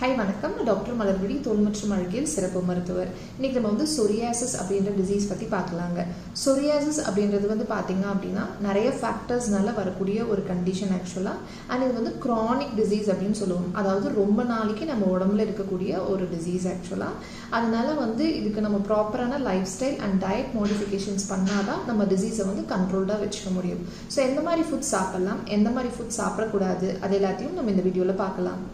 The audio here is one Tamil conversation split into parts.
ஹாய் வணக்கம் நான் டாக்டர் மலர்விழி தோல் மற்றும் அழகியல் சிறப்பு மருத்துவர் இன்னைக்கு நம்ம வந்து சொரியாசிஸ் அப்படின்ற டிசீஸ் பற்றி பார்க்கலாங்க சொரியாசிஸ் அப்படின்றது வந்து பார்த்தீங்க அப்படின்னா நிறைய ஃபேக்டர்ஸ்னால வரக்கூடிய ஒரு கண்டிஷன் ஆக்சுவலாக அண்ட் இது வந்து க்ரானிக் டிசீஸ் அப்படின்னு சொல்லுவோம் அதாவது ரொம்ப நாளைக்கு நம்ம உடம்புல இருக்கக்கூடிய ஒரு டிசீஸ் ஆக்சுவலாக அதனால வந்து இதுக்கு நம்ம ப்ராப்பரான lifestyle and diet modifications பண்ணாதான் நம்ம டிசீஸை வந்து கண்ட்ரோல்டாக வச்சுக்க முடியும் ஸோ எந்த மாதிரி ஃபுட் சாப்பிடலாம் எந்த மாதிரி ஃபுட் சாப்பிடக்கூடாது அது எல்லாத்தையும் நம்ம இந்த வீடியோவில் பார்க்கலாம்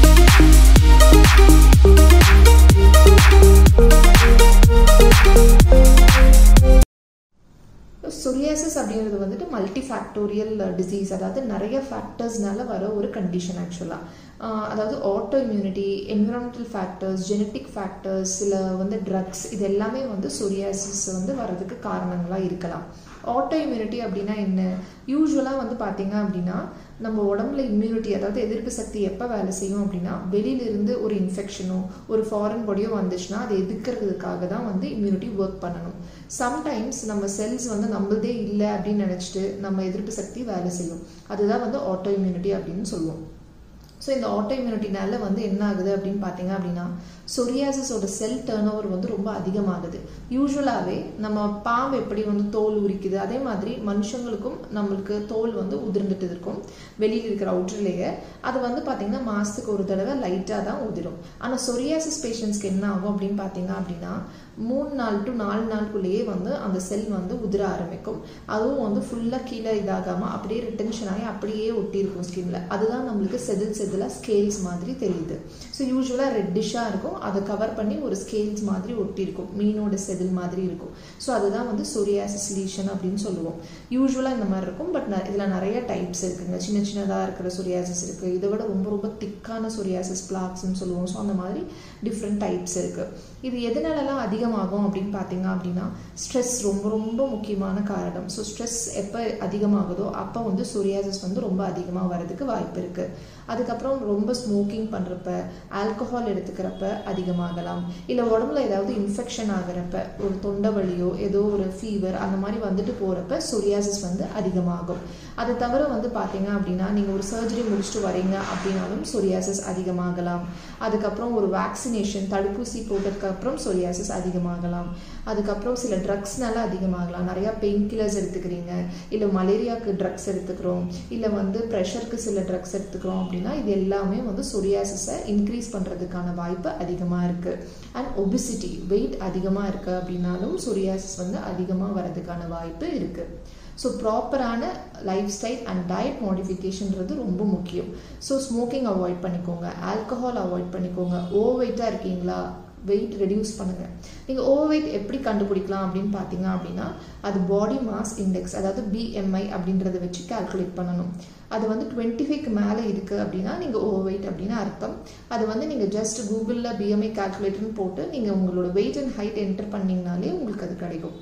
சொரியாசிஸ் அப்படிங்கிறது வந்துட்டு மல்டி ஃபேக்டோரியல் டிசீஸ் அதாவது நிறைய ஃபேக்டர்ஸ்னால வர ஒரு கண்டிஷன் ஆக்சுவலாக அதாவது auto immunity environmental factors genetic factors சில வந்து ட்ரக்ஸ் இது எல்லாமே வந்து சொரியாசிஸ் வந்து வர்றதுக்கு காரணங்களாக இருக்கலாம் ஆட்டோ இம்யூனிட்டி அப்படின்னா என்ன யூஸ்வலாக வந்து பார்த்தீங்க அப்படின்னா நம்ம உடம்புல இம்யூனிட்டி அதாவது எதிர்ப்பு சக்தி எப்போ வேலை செய்யும் அப்படின்னா வெளியிலிருந்து ஒரு இன்ஃபெக்ஷனோ ஒரு ஃபாரின் பாடியோ வந்துச்சுன்னா அதை எதிர்க்கிறதுக்காக தான் வந்து இம்யூனிட்டி ஒர்க் பண்ணணும் சம்டைம்ஸ் நம்ம செல்ஸ் வந்து நம்மளதே இல்லை அப்படின்னு நினச்சிட்டு நம்ம எதிர்ப்பு சக்தி வேலை செய்யும் அதுதான் வந்து ஆட்டோ இம்யூனிட்டி அப்படின்னு சொல்லுவோம் ஸோ இந்த ஆட்டோ இம்யூனிட்டினால வந்து என்ன ஆகுது அப்படின்னு பார்த்தீங்க அப்படின்னா சொரியாசிஸோட செல் டேர்ன் ஓவர் வந்து ரொம்ப அதிகமாகுது யூஸ்வலாகவே நம்ம பாம்பு எப்படி வந்து தோல் உரிக்குது அதே மாதிரி மனுஷங்களுக்கும் நம்மளுக்கு தோல் வந்து உதிர்ந்துட்டு இருக்கும் வெளியில் இருக்கிற அவுட்டர் லேயர் அது வந்து பார்த்தீங்கன்னா மாதத்துக்கு ஒரு தடவை லைட்டாக தான் உதிரும் ஆனால் சொரியாசிஸ் பேஷண்ட்ஸ்க்கு என்ன ஆகும் அப்படின்னு பார்த்தீங்க அப்படின்னா மூணு நாள் டு நாலு நாளுக்குள்ளேயே வந்து அந்த செல் வந்து உதிர ஆரம்பிக்கும் அதுவும் வந்து ஃபுல்லாக கீழே இதாகாமல் அப்படியே ரிட்டன்ஷன் ஆகி அப்படியே ஒட்டியிருக்கும் ஸ்கின்ல அதுதான் நம்மளுக்கு செதில் செதிலாக ஸ்கேல்ஸ் மாதிரி தெரியுது ஸோ யூஸ்வலாக ரெட்டிஷாக இருக்கும் அதை கவர் பண்ணி ஒரு ஸ்கேல்ஸ் மாதிரி ஒட்டியிருக்கும் மீனோட செதில் மாதிரி இருக்கும் ஸோ அதுதான் வந்து சொரியாசிஸ் லீஷன் அப்படின்னு சொல்லுவோம் யூஸ்வலாக இந்த மாதிரி இருக்கும் பட் இதில் நிறைய டைப்ஸ் இருக்குங்க சின்ன சின்னதாக இருக்கிற சொரியாசிஸ் இருக்குது இதை விட ரொம்ப ரொம்ப திக்கான சொரியாசிஸ் பிளாக்ஸ்ன்னு சொல்லுவோம் ஸோ அந்த மாதிரி டிஃப்ரெண்ட் டைப்ஸ் இருக்குது இது எதனாலலாம் அதிகமாகும் அப்படின்னு பார்த்தீங்க அப்படின்னா ஸ்ட்ரெஸ் ரொம்ப ரொம்ப முக்கியமான காரணம் ஸோ ஸ்ட்ரெஸ் எப்போ அதிகமாகுதோ அப்போ வந்து சொரியாசிஸ் வந்து ரொம்ப அதிகமாக வரதுக்கு வாய்ப்பு இருக்குது அதுக்கப்புறம் ரொம்ப ஸ்மோக்கிங் பண்ணுறப்ப ஆல்கஹால் எடுத்துக்கிறப்ப அதிகமாகலாம் இல்லை உடம்புல ஏதாவது இன்ஃபெக்ஷன் ஆகிறப்ப ஒரு தொண்டை வலியோ ஏதோ ஒரு ஃபீவர் அந்த மாதிரி வந்துட்டு போகிறப்ப சொரியாசிஸ் வந்து அதிகமாகும் அதை தவிர வந்து பார்த்தீங்க அப்படின்னா நீங்கள் ஒரு சர்ஜரி முடிச்சுட்டு வரீங்க அப்படின்னாலும் சொரியாசிஸ் அதிகமாகலாம் அதுக்கப்புறம் ஒரு வேக்சினேஷன் தடுப்பூசி போட்டதுக்கப்புறம் சொரியாசிஸ் அதிகமாகலாம் அதுக்கப்புறம் சில ட்ரக்ஸ்னால அதிகமாகலாம் நிறையா பெயின் கில்லர்ஸ் எடுத்துக்கிறீங்க இல்லை மலேரியாவுக்கு ட்ரக்ஸ் எடுத்துக்கிறோம் இல்லை வந்து ப்ரெஷருக்கு சில ட்ரக்ஸ் எடுத்துக்கிறோம் அப்படின்னா இது எல்லாமே வந்து சொரியாசிஸை இன்க்ரீஸ் பண்ணுறதுக்கான வாய்ப்பு அதிகமாக இருக்குது அண்ட் ஒபிசிட்டி வெயிட் அதிகமாக இருக்குது அப்படின்னாலும் சொரியாசிஸ் வந்து அதிகமாக வரதுக்கான வாய்ப்பு இருக்குது ஸோ ப்ராப்பரான லைஃப் ஸ்டைல் அண்ட் டயட் மாடிஃபிகேஷன்றது ரொம்ப முக்கியம் ஸோ ஸ்மோக்கிங் அவாய்ட் பண்ணிக்கோங்க ஆல்கஹால் அவாய்ட் பண்ணிக்கோங்க ஓவர் வெயிட்டாக இருக்கீங்களா வெயிட் ரெடியூஸ் பண்ணுங்கள் நீங்கள் ஓவர் வெயிட் எப்படி கண்டுபிடிக்கலாம் அப்படின்னு பார்த்தீங்க அப்படின்னா அது பாடி மாஸ் இண்டெக்ஸ் அதாவது பிஎம்ஐ அப்படின்றத வச்சு கால்குலேட் பண்ணணும் அது வந்து டுவெண்ட்டி ஃபைவ்க்கு மேலே இருக்குது அப்படின்னா நீங்கள் ஓவர் வெயிட் அப்படின்னு அர்த்தம் அது வந்து நீங்கள் ஜஸ்ட் கூகுளில் பிஎம்ஐ கால்குலேட்டர்னு போட்டு நீங்கள் உங்களோட வெயிட் அண்ட் ஹைட் என்டர் பண்ணிங்கனாலே உங்களுக்கு அது கிடைக்கும்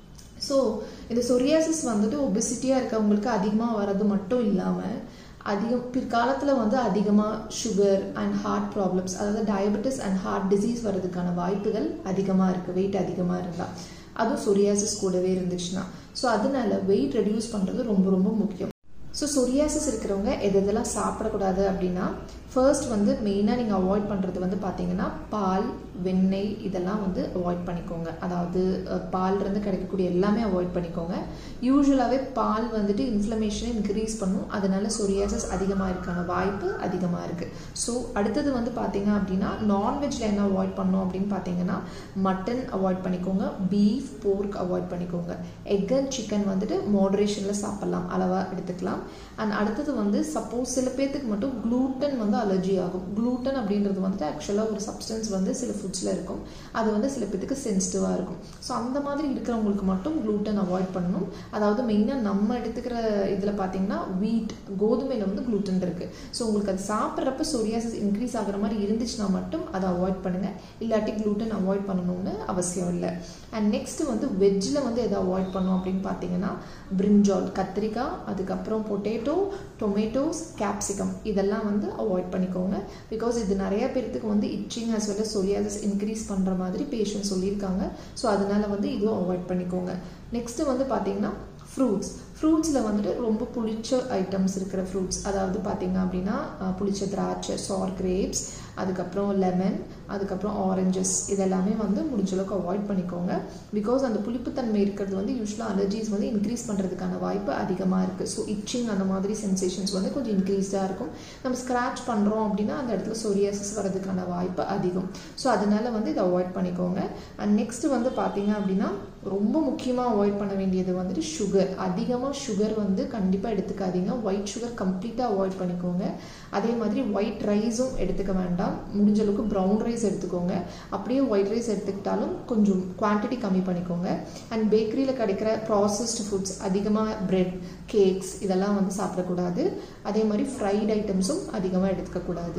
ஸோ இந்த சொரியாசிஸ் வந்துட்டு ஒபிசிட்டியாக இருக்கவங்களுக்கு அதிகமாக வர்றது மட்டும் இல்லாமல் அதிகம் பிற்காலத்தில் வந்து அதிகமாக சுகர் அண்ட் ஹார்ட் ப்ராப்ளம்ஸ் அதாவது டயபெட்டிஸ் அண்ட் ஹார்ட் டிசீஸ் வர்றதுக்கான வாய்ப்புகள் அதிகமாக இருக்குது வெயிட் அதிகமாக இருந்தால் அதுவும் சொரியாசிஸ் கூடவே இருந்துச்சுன்னா ஸோ அதனால வெயிட் ரெடியூஸ் பண்ணுறது ரொம்ப ரொம்ப முக்கியம் ஸோ சொரியாசிஸ் இருக்கிறவங்க எது எதெல்லாம் சாப்பிடக்கூடாது அப்படின்னா ஃபர்ஸ்ட் வந்து மெயினாக நீங்கள் அவாய்ட் பண்ணுறது வந்து பார்த்தீங்கன்னா பால் வெண்ணெய் இதெல்லாம் வந்து அவாய்ட் பண்ணிக்கோங்க அதாவது பால்லேருந்து கிடைக்கக்கூடிய எல்லாமே அவாய்ட் பண்ணிக்கோங்க யூஸ்வலாகவே பால் வந்துட்டு இன்ஃப்ளமேஷனை இன்க்ரீஸ் பண்ணும் அதனால சொரியாசிஸ் அதிகமாக இருக்கான வாய்ப்பு அதிகமாக இருக்குது ஸோ அடுத்தது வந்து பார்த்தீங்க அப்படின்னா நான்வெஜ்ல என்ன அவாய்ட் பண்ணோம் அப்படின்னு பார்த்தீங்கன்னா மட்டன் அவாய்ட் பண்ணிக்கோங்க பீஃப் போர்க் அவாய்ட் பண்ணிக்கோங்க எக் அண்ட் சிக்கன் வந்துட்டு மாடரேஷனில் சாப்பிட்லாம் அளவாக எடுத்துக்கலாம் அண்ட் அடுத்தது வந்து சப்போஸ் சில பேர்த்துக்கு மட்டும் க்ளூட்டன் வந்து அலர்ஜி ஆகும் க்ளூட்டன் அப்படின்றது வந்துட்டு ஆக்சுவலாக ஒரு சப்ஸ்டன்ஸ் வந்து சில ஃபுட்ஸில் இருக்கும் அது வந்து சில பேர்த்துக்கு சென்சிட்டிவாக இருக்கும் ஸோ அந்த மாதிரி இருக்கிறவங்களுக்கு மட்டும் க்ளூட்டன் அவாய்ட் பண்ணணும் அதாவது மெயினாக நம்ம எடுத்துக்கிற இதில் பார்த்தீங்கன்னா வீட் கோதுமையில் வந்து க்ளூட்டன் இருக்குது ஸோ உங்களுக்கு அது சாப்பிட்றப்ப சொரியாசிஸ் இன்க்ரீஸ் ஆகிற மாதிரி இருந்துச்சுன்னா மட்டும் அதை அவாய்ட் பண்ணுங்கள் இல்லாட்டி க்ளூட்டன் அவாய்ட் பண்ணணும்னு அவசியம் இல்லை அண்ட் நெக்ஸ்ட்டு வந்து வெஜ்ஜில் வந்து எதை அவாய்ட் பண்ணோம் அப்படின்னு பார்த்தீங்கன்னா பிரிஞ்சால் கத்திரிக்காய் அதுக்கப்புறம் பொட்டேட்டோ டொமேட்டோஸ் கேப்சிகம் இதெல்லாம் வந்து அவாய்ட் பண்ணிக்கோங்க பிகாஸ் இது நிறைய பேர்த்துக்கு வந்து itching as well psoriasis increase பண்ணுற மாதிரி பேஷண்ட் சொல்லியிருக்காங்க ஸோ அதனால வந்து இதுவும் அவாய்ட் பண்ணிக்கோங்க நெக்ஸ்ட்டு வந்து பார்த்தீங்கன்னா ஃப்ரூட்ஸ் ஃப்ரூட்ஸில் வந்துட்டு ரொம்ப புளிச்ச ஐட்டம்ஸ் இருக்கிற ஃப்ரூட்ஸ் அதாவது பார்த்தீங்க அப்படின்னா அஹ், புளிச்ச திராட்சை சார் கிரேப்ஸ் அதுக்கப்புறம் லெமன் அதுக்கப்புறம் ஆரஞ்சஸ் இதெல்லாமே வந்து முடிஞ்ச அளவுக்கு அவாய்ட் பண்ணிக்கோங்க பிகாஸ் அந்த புளிப்புத்தன்மை இருக்கிறது வந்து யூஸ்வலாக அலர்ஜிஸ் வந்து இன்க்ரீஸ் பண்ணுறதுக்கான வாய்ப்பு அதிகமாக இருக்குது ஸோ இச்சிங் அந்த மாதிரி சென்சேஷன்ஸ் வந்து கொஞ்சம் இன்க்ரீஸ்டாக இருக்கும் நம்ம ஸ்க்ராட்ச் பண்ணுறோம் அப்படின்னா அந்த இடத்துல சொரியாசிஸ் வரதுக்கான வாய்ப்பு அதிகம் ஸோ அதனால வந்து இதை அவாய்ட் பண்ணிக்கோங்க அண்ட் நெக்ஸ்ட் வந்து பார்த்தீங்க அப்படின்னா ரொம்ப முக்கியமாக அவாய்ட் பண்ண வேண்டியது வந்துட்டு சுகர் அதிகமாக சுகர் வந்து கண்டிப்பாக எடுத்துக்காதீங்க ஒயிட் சுகர் கம்ப்ளீட்டாக அவாய்ட் பண்ணிக்கோங்க அதே மாதிரி ஒயிட் ரைஸும் எடுத்துக்க வேண்டாம் முடிஞ்ச அளவுக்கு ப்ரௌன் ரைஸ் எடுத்துக்கோங்க அப்படியே ஒயிட் ரைஸ் எடுத்துக்கிட்டாலும் கொஞ்சம் குவான்டிட்டி கம்மி பண்ணிக்கோங்க அண்ட் பேக்கரியில் கிடைக்கிற ப்ராசஸ்டு ஃபுட்ஸ் அதிகமாக பிரெட் கேக்ஸ் இதெல்லாம் வந்து சாப்பிடக்கூடாது அதே மாதிரி ஃப்ரைட் ஐட்டம்ஸும் அதிகமாக எடுத்துக்கக்கூடாது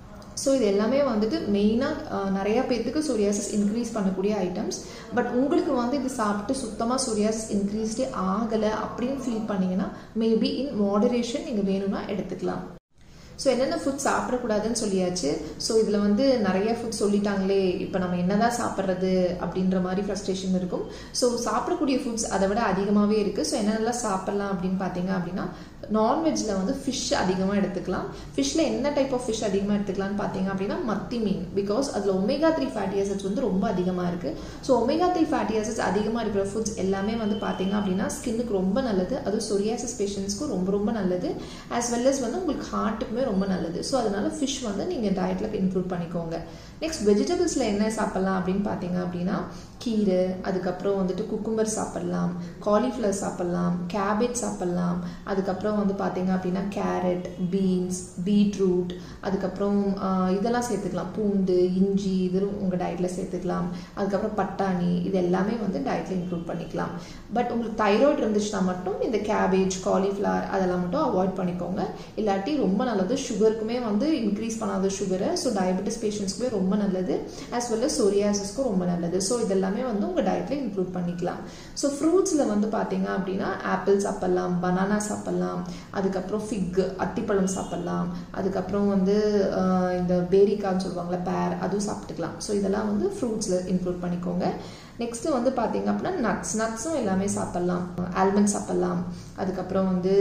ஸோ இது எல்லாமே வந்துட்டு மெயினாக நிறைய பேர்த்துக்கு சொரியாசிஸ் இன்க்ரீஸ் பண்ணக்கூடிய ஐட்டம்ஸ் பட் உங்களுக்கு வந்து இது சாப்பிட்டு சுத்தமாக சொரியாசிஸ் இன்க்ரீஸ்டே ஆகலை அப்படின்னு ஃபீல் பண்ணீங்கன்னா மேபி இன் மாடரேஷன் நீங்கள் வேணும்னா எடுத்துக்கலாம் ஸோ என்னென்ன ஃபுட் சாப்பிடக்கூடாதுன்னு சொல்லியாச்சு ஸோ இதில் வந்து நிறைய ஃபுட் சொல்லிட்டாங்களே இப்போ நம்ம என்னதான் சாப்பிட்றது அப்படின்ற மாதிரி ஃப்ரஸ்ட்ரேஷன் இருக்கும் ஸோ சாப்பிடக்கூடிய ஃபுட்ஸ் அதை விட அதிகமாகவே இருக்குது ஸோ என்னென்னலாம் சாப்பிட்லாம் அப்படின்னு பார்த்தீங்க அப்படின்னா நான்வெஜ்ஜில் வந்து ஃபிஷ் அதிகமாக எடுத்துக்கலாம் ஃபிஷ்ஷில் என்ன டைப் ஆஃப் ஃபிஷ் அதிகமாக எடுத்துக்கலாம்னு பார்த்தீங்க அப்படின்னா மத்தி மீன் பிகாஸ் அதில் ஒமேகா த்ரீ ஃபேட்டி ஆசிட்ஸ் வந்து ரொம்ப அதிகமாக இருக்குது so omega three fatty acids அதிகமாக இருக்கிற ஃபுட்ஸ் எல்லாமே வந்து பார்த்தீங்க அப்படின்னா ஸ்கின்னுக்கு ரொம்ப நல்லது அதுவும் சொரியாசிஸ் பேஷண்ட்ஸ்க்கும் ரொம்ப ரொம்ப நல்லது ஆஸ் வெல் அஸ் வந்து உங்களுக்கு ஹார்ட்டுக்குமே ரொம்ப நல்லது ஸோ அதனால ஃபிஷ் வந்து நீங்கள் டயட்டில் இன்க்ளூட் பண்ணிக்கோங்க நெக்ஸ்ட் வெஜிடபிள்ஸில் என்ன சாப்பிட்லாம் அப்படின்னு பார்த்தீங்க அப்படின்னா கீரை அதுக்கப்புறம் வந்துட்டு குக்கும்பர் சாப்பிட்லாம் காலிஃப்ளவர் சாப்பிட்லாம் கேபேஜ் சாப்பிட்லாம் அதுக்கப்புறம் வந்து பார்த்தீங்க அப்படின்னா கேரட் பீன்ஸ் பீட்ரூட் அதுக்கப்புறம் ஆஹ், இதெல்லாம் சேர்த்துக்கலாம் பூண்டு இஞ்சி இது உங்கள் டயட்டில் சேர்த்துக்கலாம் அதுக்கப்புறம் பட்டாணி இது எல்லாமே வந்து டயட்டில் இன்க்ளூட் பண்ணிக்கலாம் பட் உங்களுக்கு தைராய்டு இருந்துச்சுன்னா மட்டும் இந்த கேபேஜ் காலிஃப்ளவர் அதெல்லாம் மட்டும் அவாய்ட் பண்ணிக்கோங்க இல்லாட்டி ரொம்ப நல்லது சுகருக்குமே வந்து இன்க்ரீஸ் பண்ணாத சுகரை ஸோ டயபெட்டிஸ் பேஷண்ட்ஸ்க்குமே ரொம்ப நல்லது ஆஸ் வெல் அஸ் சொரியாசிஸ்க்கும் ரொம்ப நல்லது ஸோ இதெல்லாமே வந்து உங்கள் டயட்டில் இன்க்ளூட் பண்ணிக்கலாம் ஸோ ஃப்ரூட்ஸில் வந்து பார்த்தீங்க அப்படின்னா ஆப்பிள் சாப்பிட்லாம் பனானா சாப்பிட்லாம் அதுக்கப்புறம் ஃபிக் அத்திப்பழம் சாப்பிட்லாம் அதுக்கப்புறம் வந்து ஆஹ், இந்த பேரிக்கான்னு சொல்லுவாங்கள்ல பேர் அதுவும் சாப்பிட்டுக்கலாம் ஸோ இதெல்லாம் வந்து ஃப்ரூட்ஸில் இன்க்ளூட் பண்ணிக்கோங்க நெக்ஸ்ட்டு வந்து பார்த்தீங்க அப்படின்னா நட்ஸ் நட்ஸும் எல்லாமே சாப்பிட்லாம் ஆல்மண்ட் சாப்பிட்லாம் அதுக்கப்புறம் வந்து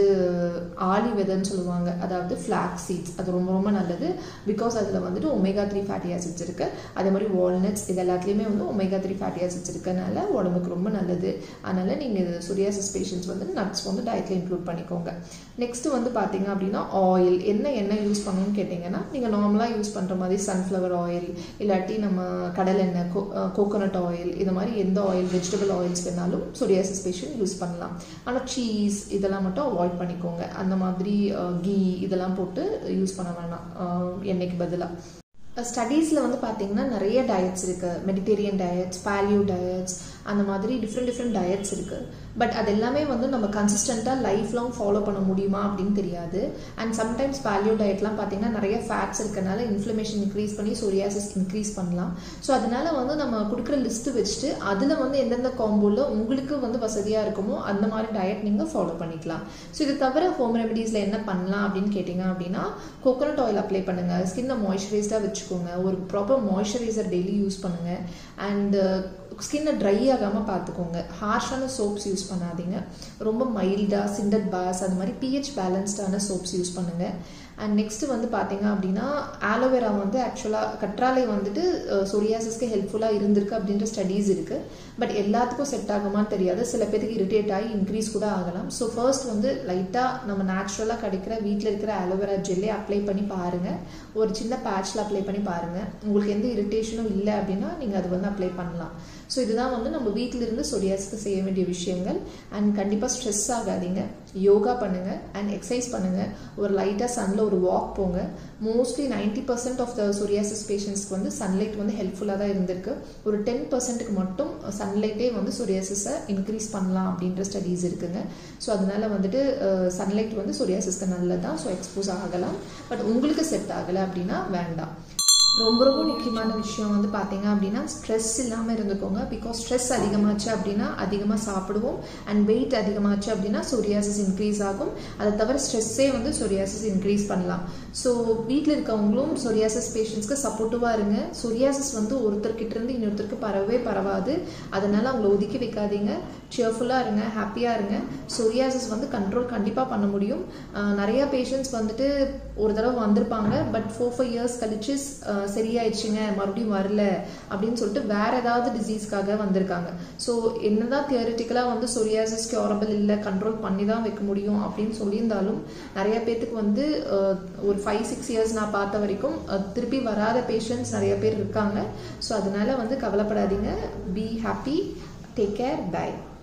ஆலி விதைன்னு சொல்லுவாங்க அதாவது ஃப்ளாக் சீட்ஸ் அது ரொம்ப ரொம்ப நல்லது பிகாஸ் அதில் வந்துட்டு ஒமேகா த்ரீ ஃபேட்டி ஆசிட்ஸ் இருக்குது அதே மாதிரி வால்நட்ஸ் இது எல்லாத்துலேயுமே வந்து ஒமேகா த்ரீ ஃபேட்டி ஆசிட்ஸ் இருக்கனால உடம்புக்கு ரொம்ப நல்லது அதனால் நீங்கள் இது சொரியாசிஸ் பேஷண்ட்ஸ் வந்து நட்ஸ் வந்து டயட்டில் இன்க்ளூட் பண்ணிக்கோங்க நெக்ஸ்ட்டு வந்து பார்த்தீங்க அப்படின்னா ஆயில் என்ன எண்ணெய் யூஸ் பண்ணணும்னு கேட்டிங்கன்னா நீங்கள் நார்மலாக யூஸ் பண்ணுற மாதிரி சன்ஃப்ளவர் ஆயில் இல்லாட்டி நம்ம கடலெண்ணெய் கோ கோகோனட் ஆயில் இது மாதிரி எந்த ஆயில் வெஜிடபிள் ஆயில்ஸ் வேணாலும் சொரியாசிஸ் பேஷண்ட் யூஸ் பண்ணலாம் ஆனால் சீஸ் இதெல்லாம் மட்டும் அவாய்ட் பண்ணிக்கோங்க அந்த மாதிரி கீ இதெல்லாம் போட்டு யூஸ் பண்ண வேணாம் அஹ், எண்ணெய்க்கு பதிலாக ஸ்டடீஸில் வந்து பார்த்தீங்கன்னா நிறைய டயட்ஸ் இருக்குது மெடிடேரியன் டயட்ஸ் பேலியோ டயட்ஸ் அந்த மாதிரி டிஃப்ரெண்ட் டிஃப்ரெண்ட் டயட்ஸ் இருக்குது பட் அது எல்லாமே வந்து நம்ம கன்சிஸ்டண்ட்டாக லைஃப் லாங் ஃபாலோ பண்ண முடியுமா அப்படின்னு தெரியாது அண்ட் சம்டைம்ஸ் பேலியோ டயட்லாம் பார்த்தீங்கன்னா நிறைய ஃபேட்ஸ் இருக்கனால இன்ஃப்ளமேஷன் இன்க்ரீஸ் பண்ணி சொரியாசிஸ் இன்க்ரீஸ் பண்ணலாம் ஸோ அதனால வந்து நம்ம கொடுக்குற லிஸ்ட்டு வச்சுட்டு அதில் வந்து எந்தெந்த காம்போவில் உங்களுக்கு வந்து வசதியாக இருக்குமோ அந்த மாதிரி டயட் நீங்கள் ஃபாலோ பண்ணிக்கலாம் ஸோ இது தவிர ஹோம் ரெமடிஸில் என்ன பண்ணலாம் அப்படின்னு கேட்டிங்க அப்படின்னா கோகோனட் ஆயில் அப்ளை பண்ணுங்கள் ஸ்கின்னை மாய்ஸ்சரைஸ்டாக வச்சுக்கோங்க ஒரு ப்ராப்பர் மாய்ஸ்சரைசர் டெய்லி யூஸ் பண்ணுங்கள் அண்டு ஸ்கின்னை ட்ரை ஆகாமல் பார்த்துக்கோங்க ஹார்ஷான சோப்ஸ் யூஸ் பண்ணாதீங்க ரொம்ப மைல்டாக சிண்டட் பாஸ் அது மாதிரி பிஹெச் பேலன்ஸ்டான சோப்ஸ் யூஸ் பண்ணுங்கள் அண்ட் நெக்ஸ்ட்டு வந்து பார்த்தீங்க அப்படின்னா ஆலோவேரா வந்து ஆக்சுவலாக கற்றாழை வந்துட்டு சொரியாசிஸ்க்கு ஹெல்ப்ஃபுல்லாக இருந்திருக்கு அப்படின்ற ஸ்டடீஸ் இருக்குது பட் எல்லாத்துக்கும் செட் ஆகுமான்னு தெரியாது சில பேருக்கு இரிட்டேட் ஆகி இன்க்ரீஸ் கூட ஆகலாம் ஸோ ஃபர்ஸ்ட் வந்து லைட்டாக நம்ம நேச்சுரலாக கிடைக்கிற வீட்டில் இருக்கிற ஆலோவேரா ஜெல்லே அப்ளை பண்ணி பாருங்கள் ஒரு சின்ன பேட்ச்சில் அப்ளை பண்ணி பாருங்கள் உங்களுக்கு எந்த இரிட்டேஷனும் இல்லை அப்படின்னா நீங்கள் அது வந்து அப்ளை பண்ணலாம் ஸோ இதுதான் வந்து நம்ம வீட்டில இருந்து சொரியாஸ்க்கு செய்ய வேண்டிய விஷயங்கள் அண்ட் கண்டிப்பாக ஸ்ட்ரெஸ் ஆகாதீங்க யோகா பண்ணுங்கள் அண்ட் எக்ஸசைஸ் பண்ணுங்கள் ஒரு லைட்டாக சன்னில் ஒரு வாக் போங்க mostly ninety percent of the psoriasis பேஷண்ட்ஸ்க்கு வந்து சன்லைட் வந்து ஹெல்ப்ஃபுல்லாக தான் இருந்திருக்கு ஒரு டென் பர்சன்ட்டுக்கு மட்டும் சன்லைட்டே வந்து சொரியாசிஸை இன்க்ரீஸ் பண்ணலாம் அப்படின்ற ஸ்டடீஸ் இருக்குங்க ஸோ அதனால வந்துட்டு சன்லைட் வந்து சொரியாசிஸ்க்கு நல்லது தான் ஸோ எக்ஸ்போஸ் ஆகலாம் பட் உங்களுக்கு செட் ஆகலை அப்படின்னா வேண்டாம் ரொம்ப ரொம்ப முக்கியமான விஷயம் வந்து பார்த்தீங்க அப்படின்னா ஸ்ட்ரெஸ் இல்லாமல் இருந்துக்கோங்க பிகாஸ் ஸ்ட்ரெஸ் அதிகமாச்சு அப்படின்னா அதிகமாக சாப்பிடுவோம் அண்ட் வெயிட் அதிகமாச்சு அப்படின்னா சொரியாசிஸ் இன்க்ரீஸ் ஆகும் அதை தவிர ஸ்ட்ரெஸ்ஸே வந்து சொரியாசிஸ் இன்க்ரீஸ் பண்ணலாம் ஸோ வீட்டில் இருக்கவங்களும் சொரியாசிஸ் பேஷண்ட்ஸ்க்கு சப்போர்ட்டிவாக இருங்க சொரியாசிஸ் வந்து ஒருத்தர்கிட்ட இருந்து இன்னொருத்தருக்கு பரவவே பரவாது அதனால் அவங்கள ஒதுக்கி வைக்காதீங்க சியர்ஃபுல்லாக இருங்க ஹாப்பியாக இருங்க சொரியாசிஸ் வந்து கண்ட்ரோல் கண்டிப்பாக பண்ண முடியும் ஆஹ் நிறைய பேஷண்ட்ஸ் வந்துட்டு ஒரு தடவை வந்திருப்பாங்க பட் ஃபோர் ஃபைவ் இயர்ஸ் கழிச்சு ஆஹ் சரியாயிடுச்சுங்க மறுபடியும் வரல அப்படின்னு சொல்லிட்டு வேற ஏதாவது டிசீஸ்க்காக வந்திருக்காங்க ஸோ என்னதான் தியரிட்டிக்கலாக வந்து சொரியாசிஸ் கியூரபிள் இல்லை கண்ட்ரோல் பண்ணி தான் வைக்க முடியும் அப்படின்னு சொல்லியிருந்தாலும் நிறைய பேத்துக்கு வந்து ஆஹ் ஒரு ஃபைவ் சிக்ஸ் இயர்ஸ் நான் பார்த்த வரைக்கும் ஆஹ் திருப்பி வராத பேஷண்ட்ஸ் நிறைய பேர் இருக்காங்க ஸோ அதனால வந்து கவலைப்படாதீங்க be happy take care by